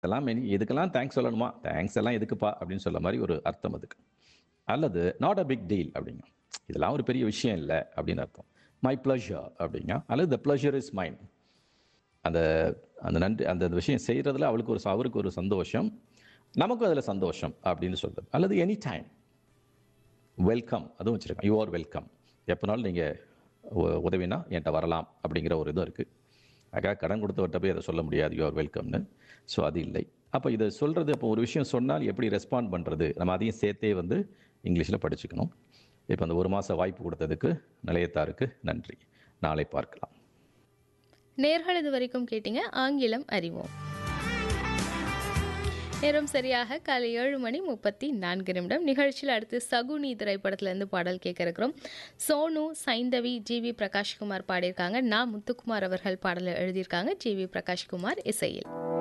இதெல்லாம் மெனி இதுக்கெல்லாம் தேங்க்ஸ் சொல்லணுமா தேங்க்ஸ் எல்லாம் எதுக்குப்பா அப்படின்னு சொல்ல மாதிரி ஒரு அர்த்தம் அதுக்கு அல்லது நாட் அ பிக் டீல் அப்படிங்க இதெல்லாம் ஒரு பெரிய விஷயம் இல்லை அப்படின்னு அர்த்தம் மை ப்ளஷர் அப்படிங்க அல்லது த ப்ளஷர் இஸ் மைண்ட் அந்த அந்த நன்றி அந்த விஷயம் செய்கிறதுல அவளுக்கு ஒரு அவருக்கு ஒரு சந்தோஷம் நமக்கும் அதில் சந்தோஷம் அப்படின்னு சொல்றது அல்லது எனி டைம் வெல்கம் அதுவும் வச்சுருக்கேன் யூ ஆர் வெல்கம் எப்போனாலும் நீங்கள் உதவினா என்கிட்ட வரலாம் அப்படிங்கிற ஒரு இதுவும் இருக்குது அதுக்காக கடன் கொடுத்தவர்கிட்ட போய் அதை சொல்ல முடியாது யூ ஆர் வெல்கம்னு ஸோ அது இல்லை அப்போ இதை சொல்கிறது அப்போ ஒரு விஷயம் சொன்னால் எப்படி ரெஸ்பாண்ட் பண்ணுறது நம்ம அதையும் சேர்த்தே வந்து இங்கிலீஷில் படிச்சுக்கணும் இப்போ அந்த ஒரு மாத வாய்ப்பு கொடுத்ததுக்கு நிலையத்தாருக்கு நன்றி நாளை பார்க்கலாம் நேர்கள் இது வரைக்கும் கேட்டீங்க ஆங்கிலம் அறிவோம் நேரம் சரியாக காலை ஏழு மணி முப்பத்தி நான்கு நிமிடம் நிகழ்ச்சியில் அடுத்து சகுனி திரைப்படத்திலேருந்து பாடல் கேட்க இருக்கிறோம் சோனு சைந்தவி ஜி வி பிரகாஷ்குமார் பாடியிருக்காங்க நான் முத்துக்குமார் அவர்கள் பாடலை எழுதியிருக்காங்க ஜி வி பிரகாஷ்குமார் இசையில்